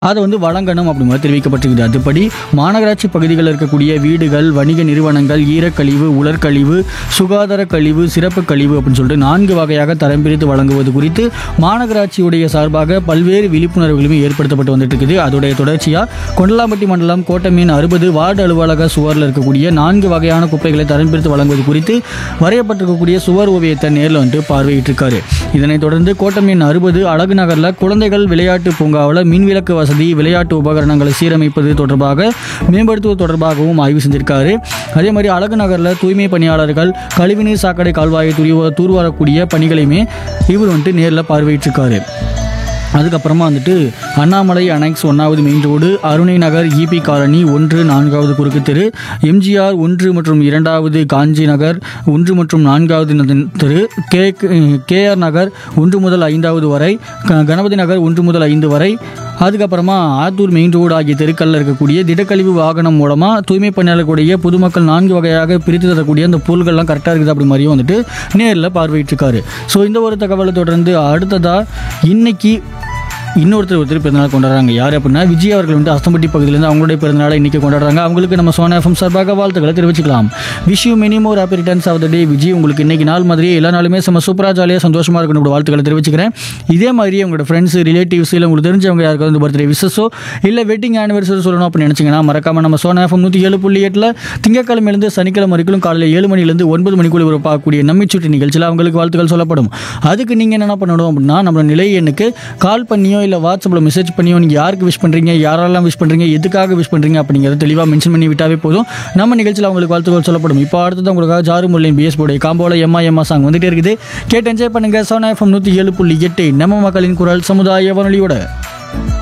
அதை வந்து வழங்கணும் அப்படிங்கிற தெரிவிக்கப்பட்டிருக்குது அதுபடி மாநகராட்சி பகுதிகளில் இருக்கக்கூடிய வீடுகள் வணிக நிறுவனங்கள் ஈரக்கழிவு உலர்கழிவு சுகாதார கழிவு சிறப்பு கழிவு அப்படின்னு சொல்லிட்டு நான்கு வகையாக தரம் பிரித்து வழங்குவது குறித்து மாநகராட்சியுடைய சார்பாக பல்வேறு விழிப்புணர்வுகளுமே ஏற்படுத்தப்பட்டு வந்துட்டு இருக்குது அதோடைய தொடர்ச்சியாக கொண்டலாம்பட்டி மண்டலம் கோட்டமீன் அறுபது வார்டு அலுவலக சுவரில் இருக்கக்கூடிய நான்கு வகையான குப்பைகளை தரம் பிரித்து வழங்குவது குறித்து வரையப்பட்டிருக்கக்கூடிய சுவர் ஓவியத்தை நேரில் வந்துட்டு பார்வையிட்டிருக்காரு இதனைத் தொடர்ந்து கோட்டமீன் அறுபது அழகு நகரில் குழந்தைகள் விளையாட்டு பூங்காவில் மின்விளக்கு வசதி விளையாட்டு உபகரணங்களை சீரமைப்பது தொடர்பாக மேம்படுத்துவது தொடர்பாகவும் ஆய்வு செஞ்சிருக்காரு அதே மாதிரி அழகு நகரில் தூய்மை பணியாளர்கள் கழிவுநீர் சாக்கடை கால்வாயை துரி தூர்வாரக்கூடிய பணிகளையுமே இவர் வந்துட்டு நேரில் பார்வையிட்டிருக்காரு அதுக்கப்புறமா வந்துட்டு அண்ணாமலை அனெக்ஸ் ஒன்றாவது main road Arunai Nagar EB colony ஒன்று நான்காவது குறுக்கு தெரு எம்ஜிஆர் ஒன்று மற்றும் இரண்டாவது காஞ்சி நகர் ஒன்று மற்றும் நான்காவது ந- தெரு கே கேஆர் நகர் ஒன்று முதல் ஐந்தாவது வரை க- கணபதி நகர் ஒன்று முதல் ஐந்து வரை அதுக்கப்புறமா ஆத்தூர் மெயின் ரோடு ஆகிய தெருக்களில் இருக்கக்கூடிய திடக்கழிவு வாகனம் மூலமாக தூய்மை பணியாளர்களுடைய பொதுமக்கள் நான்கு வகையாக பிரித்து தரக்கூடிய அந்த பொருள்கள்லாம் கரெக்டாக இருக்குது அப்படி மாதிரியும் வந்துட்டு நேரில் பார்வையிட்டிருக்காரு ஸோ இந்த ஒரு தகவலை தொடர்ந்து அடுத்ததாக இன்னைக்கு இன்னொருத்தர் ஒருத்தர் பிறந்தநாள் கொண்டாடுறாங்க யார் அப்படின்னா விஜய் அவர்கள் வந்து அஸ்தம்பட்டி பகுதியிலேருந்து அவங்களுடைய பிறந்தநாளை இன்னைக்கு கொண்டாடுறாங்க அவங்களுக்கு நம்ம சோனா எஃப்எம் சார்பாக வாழ்த்துக்களை தெரிவிச்சுக்கலாம் wish you many more happy returns of the day Vijay உங்களுக்கு இன்னைக்கு நாள் மாதிரியே எல்லா நாளுமே செம்ம சூப்பராக ஜாலியாக சந்தோஷமாக இருக்கணும் இப்படி வாழ்த்துக்களை தெரிவிச்சுக்கிறேன் இதே மாதிரி உங்களோட ஃப்ரெண்ட்ஸ் ரிலேட்டிவ்ஸ் இல்லை உங்களுக்கு தெரிஞ்சவங்க யாருக்காவது வந்து பர்த்டே விசஸோ இல்லை வெட்டிங் ஆனிவர்சரி சொல்லணும் அப்படின்னு நினச்சிங்கன்னா மறக்காம நம்ம சோனா எஃப்எம் நூற்றி ஏழு புள்ளி எட்டில் திங்கக்கிழமையிலேருந்து சனிக்கிழமை வரைக்கும் காலையில் ஏழு மணிலேருந்து ஒன்பது மணிக்குள்ள ஒரு பார்க்கக்கூடிய நம்மிச்சுட்டி நிகழ்ச்சியில் அவங்களுக்கு வாழ்த்துக்கள் சொல்லப்படும் அதுக்கு நீங்கள் என்னென்ன பண்ணணும் அப்படின்னா நம்ம நிலை எண்ணுக்கு கால் பண்ணியோ இல்லை வாட்ஸ்அப்பில் மெசேஜ் பண்ணியோ நீங்கள் யாருக்கு விஷ் பண்ணுறீங்க யாரெல்லாம் விஷ் பண்ணுறீங்க எதுக்காக விஷ் பண்ணுறீங்க அப்படிங்கிறத தெளிவாக மென்ஷன் பண்ணி விட்டாவே போதும் நம்ம நிகழ்ச்சியில் அவங்களுக்கு வாழ்த்துக்கள் சொல்லப்படும் இப்போ அடுத்தது உங்களுக்காக ஜாரு முல்லையும் பிஎஸ் போடைய காம்போல எம்மா எம்மா சாங் வந்துட்டே இருக்குது கேட்டு என்ஜாய் பண்ணுங்க சோனா எஃப்எம் நூற்றி ஏழு புள்ளி எட்டு நம்ம மக்களின் குரல் சமுதாய வானொலியோட